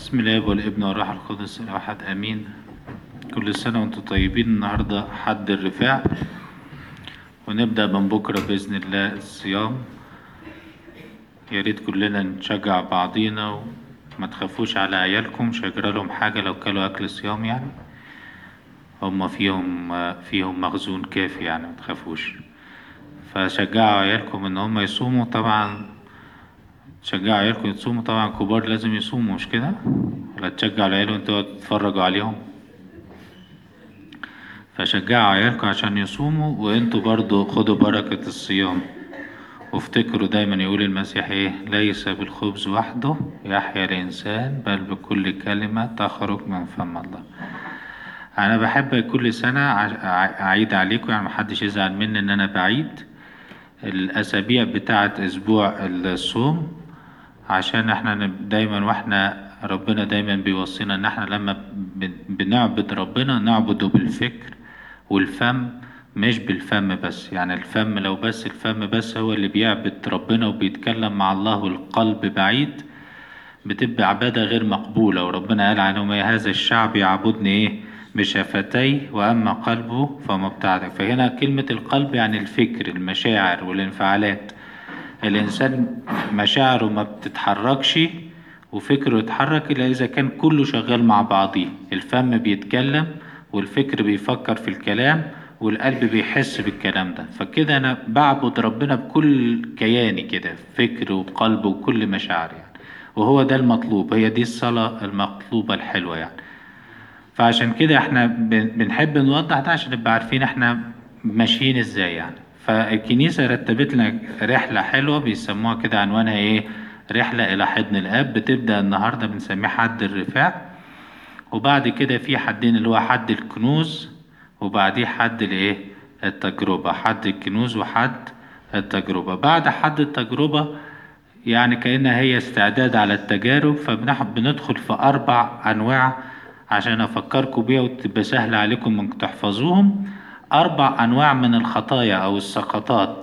بسم الله والابن والروح القدس الواحد امين كل سنة وانتم طيبين النهاردة حد الرفاع ونبدأ من بكرة بإذن الله الصيام يا ريت كلنا نشجع بعضينا وما تخافوش على عيالكم مش هيجرى لهم حاجة لو كلوا أكل صيام يعني هما فيهم فيهم مخزون كافي يعني ما تخافوش فشجعوا عيالكم ان هم يصوموا طبعا تشجعوا عيالكم يصوموا طبعا كبار لازم يصوموا مش كده ولا تشجعوا العيال وانتوا تتفرجوا عليهم فشجعوا عيالكم عشان يصوموا وانتوا برضو خدوا بركة الصيام وافتكروا دايما يقول المسيح ايه ليس بالخبز وحده يحيا الانسان بل بكل كلمة تخرج من فم الله انا بحب كل سنة اعيد عليكم يعني محدش يزعل مني ان انا بعيد الاسابيع بتاعة اسبوع الصوم عشان احنا دايما واحنا ربنا دايما بيوصينا ان احنا لما بنعبد ربنا نعبده بالفكر والفم مش بالفم بس يعني الفم لو بس الفم بس هو اللي بيعبد ربنا وبيتكلم مع الله والقلب بعيد بتبقى عبادة غير مقبولة وربنا قال عنهم هذا الشعب يعبدني ايه بشفتيه وأما قلبه فمبتعد فهنا كلمة القلب يعني الفكر المشاعر والانفعالات الإنسان مشاعره ما بتتحركش وفكره يتحرك إلا إذا كان كله شغال مع بعضيه الفم بيتكلم والفكر بيفكر في الكلام والقلب بيحس بالكلام ده فكده أنا بعبد ربنا بكل كياني كده فكر وقلب وكل مشاعر يعني وهو ده المطلوب هي دي الصلاة المطلوبة الحلوة يعني فعشان كده احنا بنحب نوضح ده عشان نبقى عارفين احنا ماشيين ازاي يعني فالكنيسة رتبت لنا رحلة حلوة بيسموها كده عنوانها ايه رحلة إلى حضن الآب بتبدأ النهاردة بنسميه حد الرفاع وبعد كده في حدين اللي هو حد الكنوز وبعديه حد الايه التجربة حد الكنوز وحد التجربة بعد حد التجربة يعني كأنها هي استعداد على التجارب فبندخل في أربع أنواع عشان أفكركم بيها وتبقى سهلة عليكم إنكم تحفظوهم أربع أنواع من الخطايا أو السقطات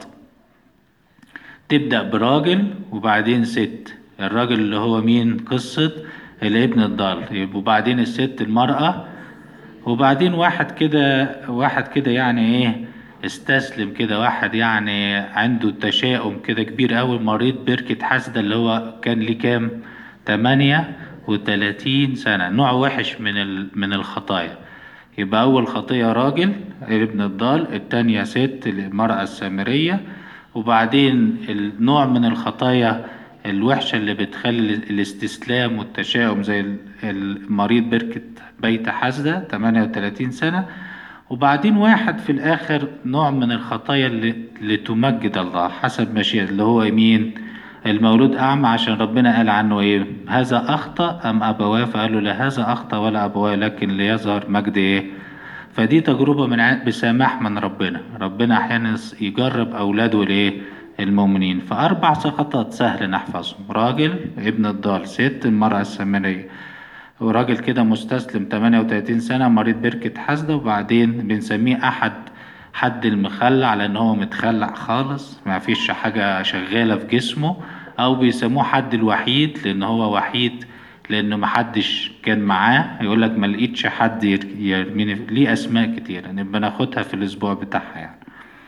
تبدأ براجل وبعدين ست الراجل اللي هو مين قصة الابن الضال وبعدين الست المرأة وبعدين واحد كده واحد كده يعني ايه استسلم كده واحد يعني عنده تشاؤم كده كبير أوي مريض بركة حسدة اللي هو كان ليه كام تمانية وتلاتين سنة نوع وحش من من الخطايا يبقى أول خطية راجل ابن الضال التانية ست المرأة السامرية وبعدين النوع من الخطايا الوحشة اللي بتخلي الاستسلام والتشاؤم زي المريض بركة بيت حسدة 38 سنة وبعدين واحد في الآخر نوع من الخطايا اللي, اللي تمجد الله حسب مشيئة اللي هو مين المولود أعمى عشان ربنا قال عنه إيه هذا أخطأ أم أبواه فقالوا لا هذا أخطأ ولا أبواه لكن ليظهر مجد إيه فدي تجربة من بسماح من ربنا ربنا أحيانا يجرب أولاده لإيه المؤمنين فأربع سقطات سهل نحفظهم راجل ابن الضال ست المرأة السامرية وراجل كده مستسلم 38 سنة مريض بركة حسدة وبعدين بنسميه أحد حد المخلع لأن هو متخلع خالص ما فيش حاجة شغالة في جسمه أو بيسموه حد الوحيد لأن هو وحيد لأنه محدش كان معاه يقول لك ما لقيتش حد يرميني ليه أسماء كتير نبقى ناخدها في الأسبوع بتاعها يعني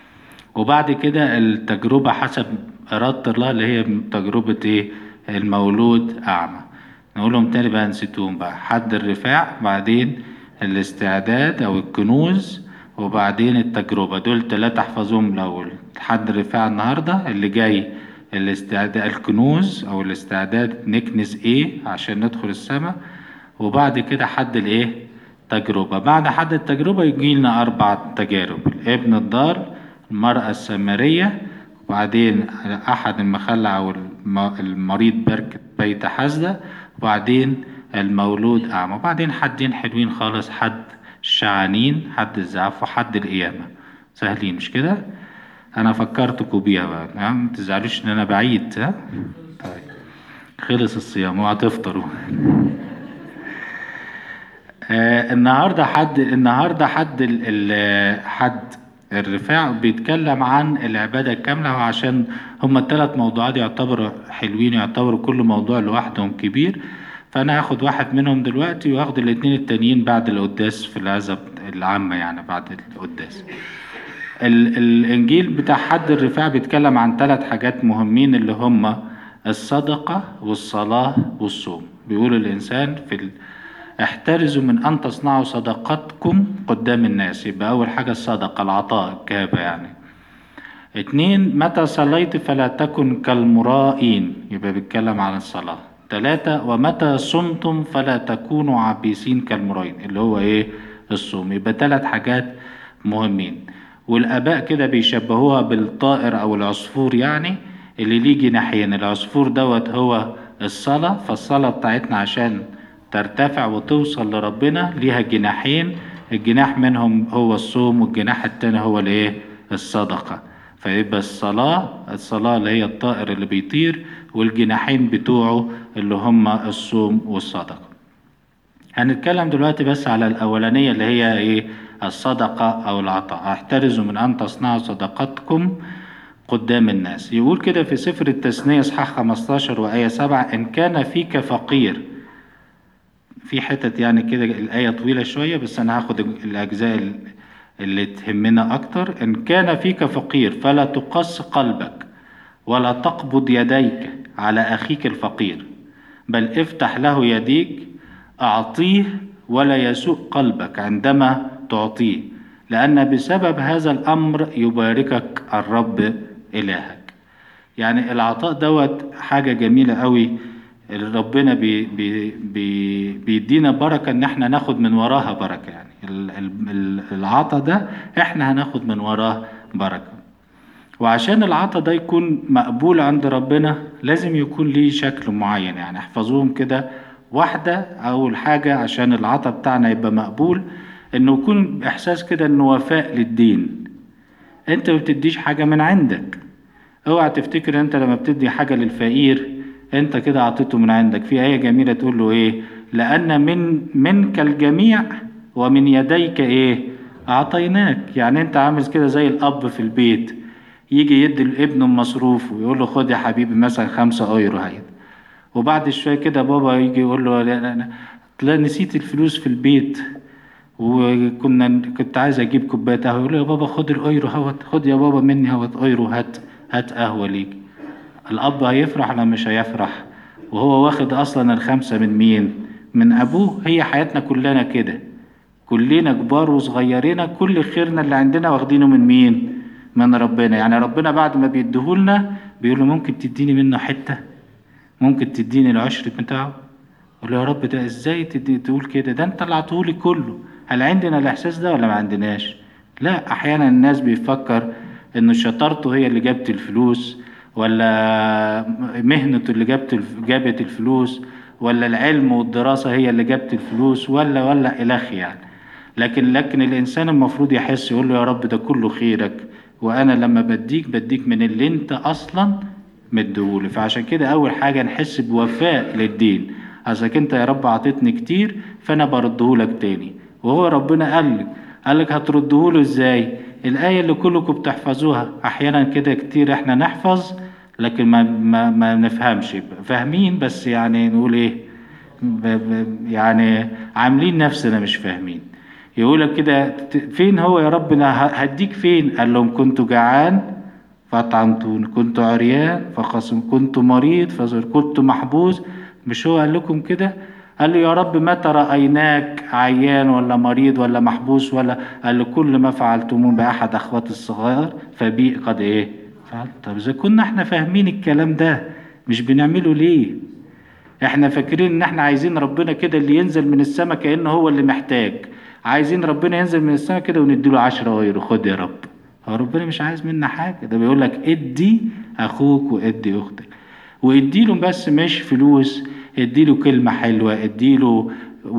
وبعد كده التجربة حسب إرادة الله اللي هي تجربة إيه المولود أعمى نقولهم تاني بقى نسيتهم بقى حد الرفاع بعدين الاستعداد أو الكنوز وبعدين التجربة دول تلاتة احفظوهم الأول حد الرفاع النهاردة اللي جاي الاستعداد الكنوز أو الاستعداد نكنز إيه عشان ندخل السماء وبعد كده حد الإيه تجربة بعد حد التجربة يجي لنا أربع تجارب ابن الدار المرأة السامرية وبعدين أحد المخلع أو المريض بركة بيت حسدة وبعدين المولود أعمى وبعدين حدين حلوين خالص حد الشعانين حد الزعف وحد القيامة سهلين مش كده أنا فكرتكم بيها بقى ما تزعلوش إن أنا بعيد ها طيب خلص الصيام وهتفطروا آه النهارده حد النهارده حد ال ال حد الرفاع بيتكلم عن العبادة الكاملة وعشان هما الثلاث موضوعات يعتبروا حلوين يعتبروا كل موضوع لوحدهم كبير فأنا هاخد واحد منهم دلوقتي وهاخد الاتنين التانيين بعد القداس في العزة العامة يعني بعد القداس ال- الإنجيل بتاع حد الرفاع بيتكلم عن ثلاث حاجات مهمين اللي هما الصدقة والصلاة والصوم بيقول الإنسان في ال... احترزوا من أن تصنعوا صدقاتكم قدام الناس يبقى أول حاجة الصدقة العطاء الكابة يعني اتنين متى صليت فلا تكن كالمرائين يبقى بيتكلم عن الصلاة تلاتة ومتى صمتم فلا تكونوا عبيسين كالمرائين اللي هو ايه الصوم يبقى تلات حاجات مهمين والآباء كده بيشبهوها بالطائر أو العصفور يعني اللي ليه جناحين العصفور دوت هو الصلاة فالصلاة بتاعتنا عشان ترتفع وتوصل لربنا ليها جناحين الجناح منهم هو الصوم والجناح التاني هو الايه الصدقة فيبقى الصلاة الصلاة اللي هي الطائر اللي بيطير والجناحين بتوعه اللي هما الصوم والصدقة هنتكلم دلوقتي بس على الأولانية اللي هي إيه الصدقة أو العطاء احترزوا من أن تصنعوا صدقاتكم قدام الناس يقول كده في سفر التثنية إصحاح 15 وآية 7 إن كان فيك فقير في حتت يعني كده الآية طويلة شوية بس أنا هاخد الأجزاء اللي تهمنا أكتر إن كان فيك فقير فلا تقص قلبك ولا تقبض يديك على أخيك الفقير بل افتح له يديك أعطيه ولا يسوء قلبك عندما تعطيه لأن بسبب هذا الأمر يباركك الرب إلهك يعني العطاء دوت حاجة جميلة قوي ربنا بي بي بي بيدينا بركة إن إحنا ناخد من وراها بركة يعني العطاء ده إحنا هناخد من وراه بركة وعشان العطاء ده يكون مقبول عند ربنا لازم يكون ليه شكل معين يعني احفظوهم كده واحدة أول حاجة عشان العطاء بتاعنا يبقى مقبول إنه يكون إحساس كده إنه وفاء للدين أنت ما بتديش حاجة من عندك اوعى تفتكر أنت لما بتدي حاجة للفقير أنت كده عطيته من عندك في آية جميلة تقول له إيه لأن من منك الجميع ومن يديك إيه أعطيناك يعني أنت عامل كده زي الأب في البيت يجي يدي لابنه مصروف ويقول له خد يا حبيبي مثلا خمسة أيرو هيدا وبعد شوية كده بابا يجي يقول له لا نسيت الفلوس في البيت وكنا كنت عايز اجيب كوبايه قهوه يقول له يا بابا خد الايرو هوت خد يا بابا مني هوت ايرو هات هات قهوه ليك الاب هيفرح ولا مش هيفرح وهو واخد اصلا الخمسه من مين من ابوه هي حياتنا كلنا كده كلنا كبار وصغيرين كل خيرنا اللي عندنا واخدينه من مين من ربنا يعني ربنا بعد ما بيديهولنا بيقول له ممكن تديني منه حته ممكن تديني العشر بتاعه اقول له يا رب ده ازاي تدي تقول كده ده انت اللي عطولي كله هل عندنا الاحساس ده ولا ما عندناش لا احيانا الناس بيفكر ان شطارته هي اللي جابت الفلوس ولا مهنته اللي جابت جابت الفلوس ولا العلم والدراسة هي اللي جابت الفلوس ولا ولا إلخ يعني لكن لكن الإنسان المفروض يحس يقول له يا رب ده كله خيرك وأنا لما بديك بديك من اللي أنت أصلا مديهولي فعشان كده أول حاجة نحس بوفاء للدين عشان أنت يا رب عطيتني كتير فأنا بردهولك تاني وهو ربنا قال لك قال لك هتردهوله إزاي الآية اللي كلكم بتحفظوها أحيانا كده كتير إحنا نحفظ لكن ما ما ما نفهمش فاهمين بس يعني نقول إيه ب ب يعني عاملين نفسنا مش فاهمين يقول لك كده فين هو يا رب انا هديك فين قال لهم كنت جعان فاطعمتوني كنت عريان فخصم كنت مريض فزر كنت محبوس مش هو قال لكم كده قال له يا رب متى رأيناك عيان ولا مريض ولا محبوس ولا قال له كل ما فعلتموه بأحد أخواتي الصغار فبي قد إيه فعلت طب إذا كنا إحنا فاهمين الكلام ده مش بنعمله ليه إحنا فاكرين إن إحنا عايزين ربنا كده اللي ينزل من السماء كأنه هو اللي محتاج عايزين ربنا ينزل من السماء كده ونديله عشرة غيره خد يا رب هو ربنا مش عايز منا حاجة ده بيقول لك ادي أخوك وادي أختك واديله بس مش فلوس اديله كلمة حلوة اديله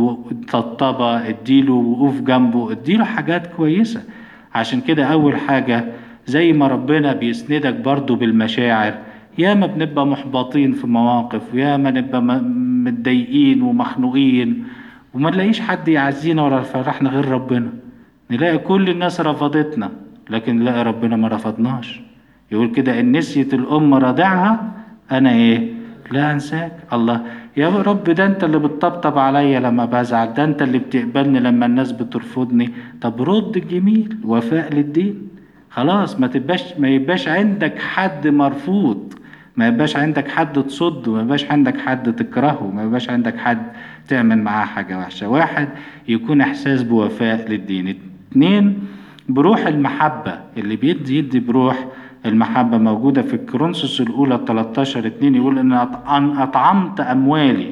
طبطبة اديله وقوف جنبه اديله حاجات كويسة عشان كده أول حاجة زي ما ربنا بيسندك برضو بالمشاعر ياما بنبقى محبطين في مواقف وياما نبقى متضايقين ومخنوقين وما نلاقيش حد يعزينا ولا يفرحنا غير ربنا نلاقي كل الناس رفضتنا لكن نلاقي ربنا ما رفضناش يقول كده ان نسيت الام رضعها انا ايه لا انساك الله يا رب ده انت اللي بتطبطب عليا لما بزعل ده انت اللي بتقبلني لما الناس بترفضني طب رد الجميل وفاء للدين خلاص ما تبقاش ما يبقاش عندك حد مرفوض ما يبقاش عندك حد تصده ما يبقاش عندك حد تكرهه ما يبقاش عندك حد تعمل معاه حاجة وحشة واحد يكون إحساس بوفاء للدين اتنين بروح المحبة اللي بيدي يدي بروح المحبة موجودة في الكرونسوس الأولى 13 اتنين يقول إن أطعمت أموالي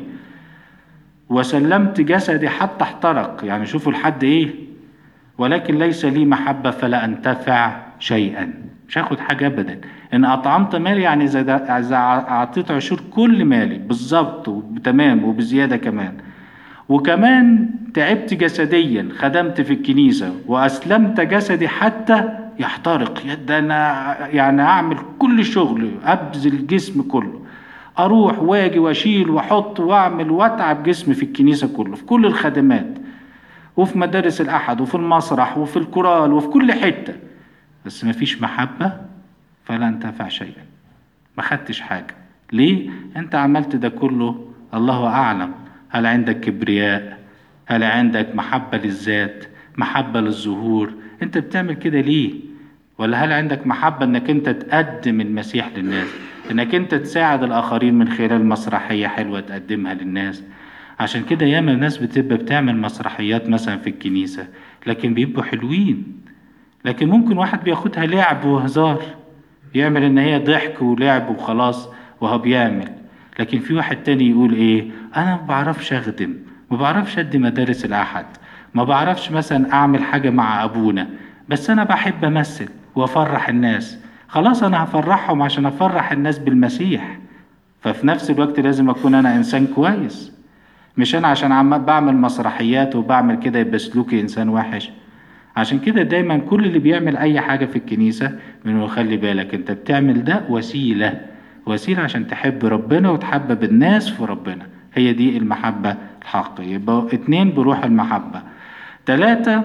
وسلمت جسدي حتى احترق يعني شوفوا لحد إيه ولكن ليس لي محبة فلا أنتفع شيئا مش هاخد حاجة أبدا إن أطعمت مالي يعني إذا أعطيت عشور كل مالي بالظبط وتمام وبزيادة كمان وكمان تعبت جسديا خدمت في الكنيسة وأسلمت جسدي حتى يحترق يد أنا يعني أعمل كل شغل أبذل الجسم كله أروح واجي وأشيل وأحط وأعمل وأتعب جسمي في الكنيسة كله في كل الخدمات وفي مدارس الأحد وفي المسرح وفي الكورال وفي كل حتة بس مفيش محبة فلا انتفع شيئا ما خدتش حاجة ليه؟ أنت عملت ده كله الله أعلم هل عندك كبرياء؟ هل عندك محبة للذات؟ محبة للظهور؟ أنت بتعمل كده ليه؟ ولا هل عندك محبة إنك أنت تقدم المسيح للناس؟ إنك أنت تساعد الآخرين من خلال مسرحية حلوة تقدمها للناس؟ عشان كده ياما ناس بتبقى بتعمل مسرحيات مثلا في الكنيسة لكن بيبقوا حلوين لكن ممكن واحد بياخدها لعب وهزار يعمل ان هي ضحك ولعب وخلاص وهو بيعمل لكن في واحد تاني يقول ايه انا ما بعرفش اخدم ما بعرفش ادي مدارس الاحد ما بعرفش مثلا اعمل حاجة مع ابونا بس انا بحب امثل وافرح الناس خلاص انا هفرحهم عشان افرح الناس بالمسيح ففي نفس الوقت لازم اكون انا انسان كويس مش انا عشان عم بعمل مسرحيات وبعمل كده يبقى سلوكي انسان وحش عشان كده دايما كل اللي بيعمل اي حاجة في الكنيسة منه خلي بالك انت بتعمل ده وسيلة وسيلة عشان تحب ربنا وتحبب الناس في ربنا هي دي المحبة الحقيقية يبقى اتنين بروح المحبة تلاتة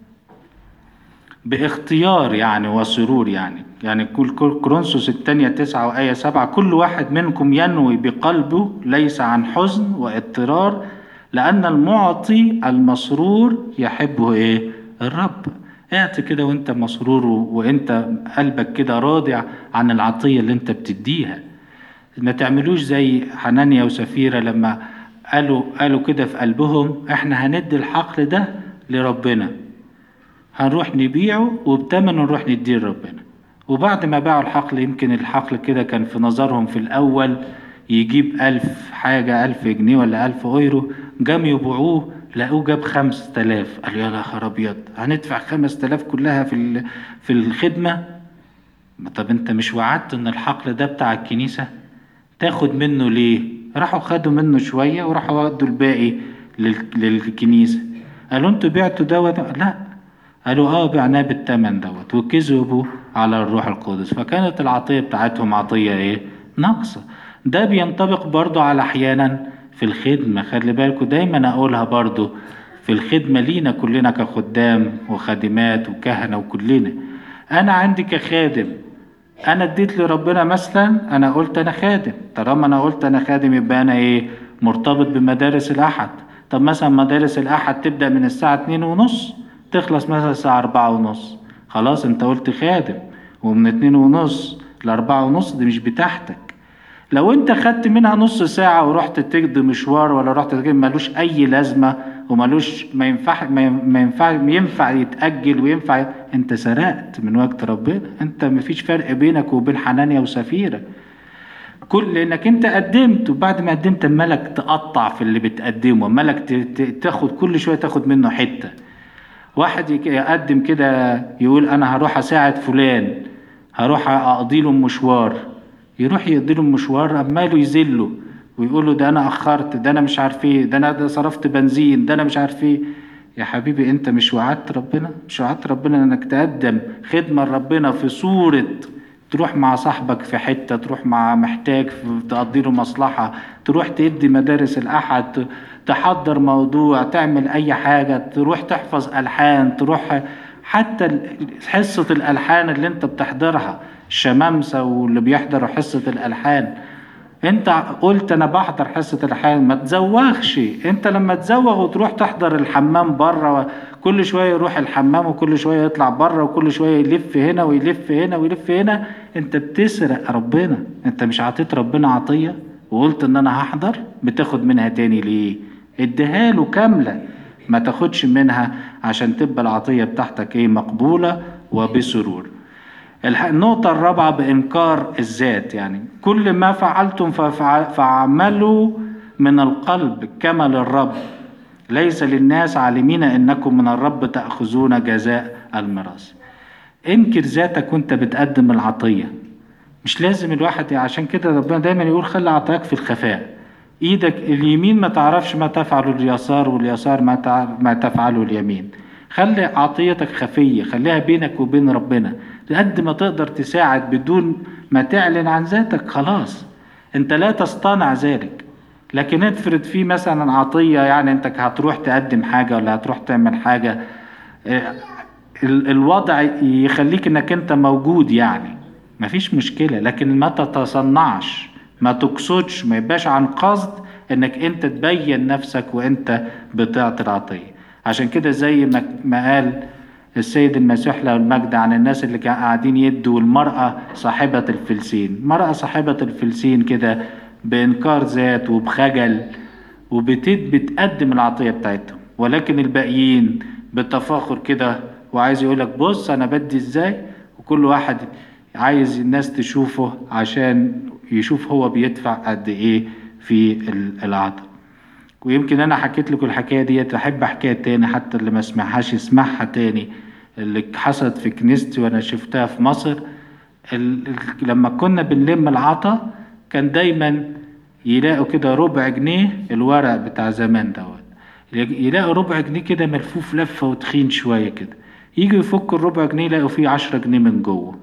باختيار يعني وسرور يعني يعني كل كرونسوس الثانية تسعة وآية سبعة كل واحد منكم ينوي بقلبه ليس عن حزن واضطرار لأن المعطي المسرور يحبه إيه؟ الرب اعطي كده وانت مسرور وانت قلبك كده راضع عن العطية اللي انت بتديها ما تعملوش زي حنانيا وسفيرة لما قالوا قالوا كده في قلبهم احنا هندي الحقل ده لربنا هنروح نبيعه وبتمنه نروح نديه لربنا وبعد ما باعوا الحقل يمكن الحقل كده كان في نظرهم في الأول يجيب ألف حاجة ألف جنيه ولا ألف أيرو جم يبيعوه لقوه جاب خمس تلاف قال يا نهار أبيض هندفع خمس تلاف كلها في في الخدمة طب أنت مش وعدت إن الحقل ده بتاع الكنيسة تاخد منه ليه؟ راحوا خدوا منه شوية وراحوا ودوا الباقي للكنيسة قالوا انتوا بعتوا دوت لا قالوا اه بعناه بالتمن دوت وكذبوا على الروح القدس فكانت العطية بتاعتهم عطية ايه ناقصة ده بينطبق برضو على احيانا في الخدمة خلي بالكوا دايما اقولها برضو في الخدمة لينا كلنا كخدام وخادمات وكهنة وكلنا انا عندي كخادم انا اديت لربنا مثلا انا قلت انا خادم طالما انا قلت انا خادم يبقى انا ايه مرتبط بمدارس الاحد طب مثلا مدارس الاحد تبدأ من الساعة اتنين ونص تخلص مثلا الساعة أربعة ونص خلاص انت قلت خادم ومن اتنين ونص لأربعة ونص دي مش بتاعتك لو انت خدت منها نص ساعة ورحت تقضي مشوار ولا رحت تجيب ملوش أي لازمة وملوش ما ينفع ما ينفع ينفع يتأجل وينفع انت سرقت من وقت ربنا انت مفيش فرق بينك وبين حنانيا وسفيرة كل لانك انت قدمت وبعد ما قدمت مالك تقطع في اللي بتقدمه مالك تاخد كل شويه تاخد منه حته واحد يقدم كده يقول انا هروح اساعد فلان هروح اقضي له مشوار يروح يقضي له مشوار عماله يذله ويقول له ده انا اخرت ده انا مش عارف ايه ده انا ده صرفت بنزين ده انا مش عارف ايه يا حبيبي انت مش وعدت ربنا مش وعدت ربنا انك تقدم خدمه لربنا في صوره تروح مع صاحبك في حته تروح مع محتاج تقضي له مصلحه تروح تدي مدارس الاحد تحضر موضوع تعمل اي حاجة تروح تحفظ الحان تروح حتى حصة الالحان اللي انت بتحضرها الشمامسة واللي بيحضروا حصة الالحان انت قلت انا بحضر حصة الحياة ما تزوغش انت لما تزوغ وتروح تحضر الحمام بره كل شوية يروح الحمام وكل شوية يطلع بره وكل شوية يلف هنا ويلف هنا ويلف هنا انت بتسرق ربنا انت مش عطيت ربنا عطية وقلت ان انا هحضر بتاخد منها تاني ليه اديها له كاملة ما تاخدش منها عشان تبقى العطية بتاعتك ايه مقبولة وبسرور النقطة الرابعة بإنكار الذات يعني كل ما فعلتم فاعملوا من القلب كما للرب ليس للناس عالمين انكم من الرب تأخذون جزاء الميراث انكر ذاتك وانت بتقدم العطية مش لازم الواحد عشان كده ربنا دايما يقول خلي عطاياك في الخفاء ايدك اليمين ما تعرفش ما تفعل اليسار واليسار ما, ما تفعله اليمين خلي عطيتك خفية خليها بينك وبين ربنا قد ما تقدر تساعد بدون ما تعلن عن ذاتك خلاص انت لا تصطنع ذلك لكن افرض في مثلا عطية يعني انت هتروح تقدم حاجة ولا هتروح تعمل حاجة الوضع يخليك انك انت موجود يعني مفيش مشكلة لكن ما تتصنعش ما تقصدش ما يبقاش عن قصد انك انت تبين نفسك وانت بتعطي العطية عشان كده زي ما قال السيد المسيح له المجد عن الناس اللي قاعدين يدوا المرأة صاحبة الفلسين المرأة صاحبة الفلسين كده بإنكار ذات وبخجل وبتقدم العطية بتاعتهم ولكن الباقيين بتفاخر كده وعايز يقولك بص أنا بدي إزاي وكل واحد عايز الناس تشوفه عشان يشوف هو بيدفع قد إيه في العطاء ويمكن انا حكيت لكم الحكايه ديت احب احكيها تاني حتى اللي ما سمعهاش يسمعها تاني اللي حصلت في كنيستي وانا شفتها في مصر لما كنا بنلم العطا كان دايما يلاقوا كده ربع جنيه الورق بتاع زمان دوت يلاقوا ربع جنيه كده ملفوف لفه وتخين شويه كده يجوا يفكوا الربع جنيه يلاقوا فيه عشرة جنيه من جوه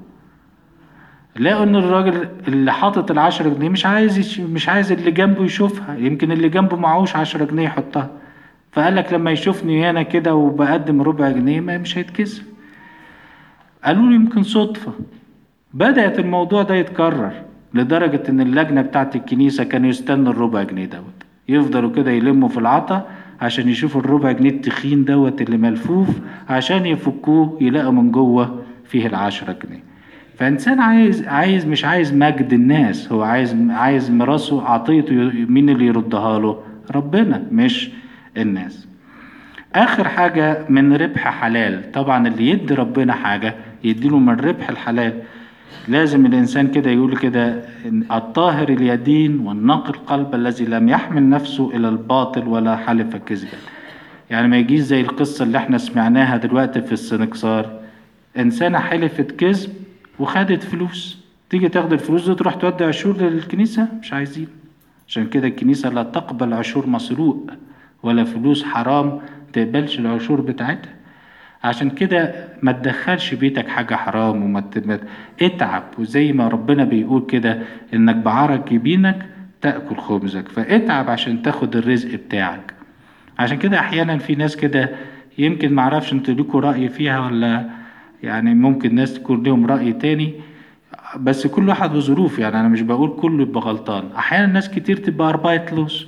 لقوا ان الراجل اللي حاطط العشرة جنيه مش عايز مش عايز اللي جنبه يشوفها يمكن اللي جنبه معهوش عشرة جنيه يحطها فقال لك لما يشوفني هنا كده وبقدم ربع جنيه ما مش هيتكسف قالوا لي يمكن صدفة بدأت الموضوع ده يتكرر لدرجة ان اللجنة بتاعت الكنيسة كانوا يستنوا الربع جنيه دوت يفضلوا كده يلموا في العطا عشان يشوفوا الربع جنيه التخين دوت اللي ملفوف عشان يفكوه يلاقوا من جوه فيه العشرة جنيه فانسان عايز عايز مش عايز مجد الناس هو عايز عايز ميراثه عطيته مين اللي يردها له ربنا مش الناس اخر حاجه من ربح حلال طبعا اللي يدي ربنا حاجه يديله من ربح الحلال لازم الانسان كده يقول كده الطاهر اليدين والنقي القلب الذي لم يحمل نفسه الى الباطل ولا حلف كذبا يعني ما يجيش زي القصه اللي احنا سمعناها دلوقتي في السنكسار انسانه حلفت كذب وخدت فلوس تيجي تاخد الفلوس دي تروح تودي عشور للكنيسة مش عايزين عشان كده الكنيسة لا تقبل عشور مسروق ولا فلوس حرام تقبلش العشور بتاعتها عشان كده ما تدخلش بيتك حاجة حرام وما اتعب وزي ما ربنا بيقول كده انك بعرق جبينك تأكل خبزك فاتعب عشان تاخد الرزق بتاعك عشان كده احيانا في ناس كده يمكن معرفش انتوا ليكوا رأي فيها ولا يعني ممكن ناس تكون لهم رأي تاني بس كل واحد وظروف يعني انا مش بقول كله يبقى غلطان احيانا ناس كتير تبقى ارباية لوز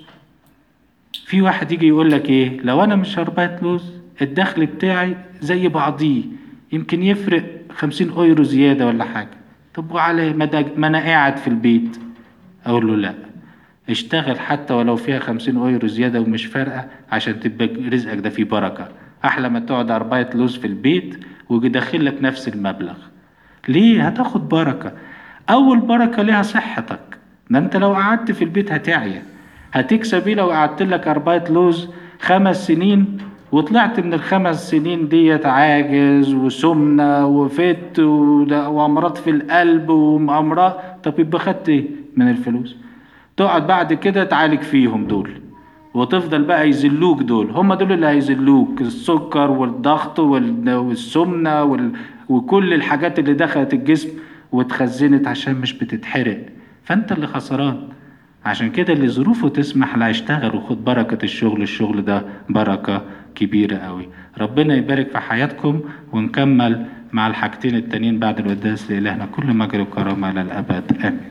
في واحد يجي يقول لك ايه لو انا مش ارباية لوز الدخل بتاعي زي بعضيه يمكن يفرق خمسين ايرو زيادة ولا حاجة طب وعلى ما انا قاعد في البيت اقول له لا اشتغل حتى ولو فيها خمسين ايرو زيادة ومش فارقة عشان تبقى رزقك ده فيه بركة احلى ما تقعد ارباية لوز في البيت ويدخل لك نفس المبلغ ليه هتاخد بركة أول بركة ليها صحتك ده أنت لو قعدت في البيت هتعيا هتكسب ايه لو قعدت لك أربعة لوز خمس سنين وطلعت من الخمس سنين ديت عاجز وسمنة وفت وأمراض في القلب وأمراض طب يبقى خدت ايه من الفلوس تقعد بعد كده تعالج فيهم دول وتفضل بقى يذلوك دول هم دول اللي هيذلوك السكر والضغط والسمنة وال... وكل الحاجات اللي دخلت الجسم واتخزنت عشان مش بتتحرق فانت اللي خسران عشان كده اللي ظروفه تسمح لا يشتغل وخد بركة الشغل الشغل ده بركة كبيرة قوي ربنا يبارك في حياتكم ونكمل مع الحاجتين التانيين بعد الوداس لإلهنا كل مجر وكرامة للأبد آمين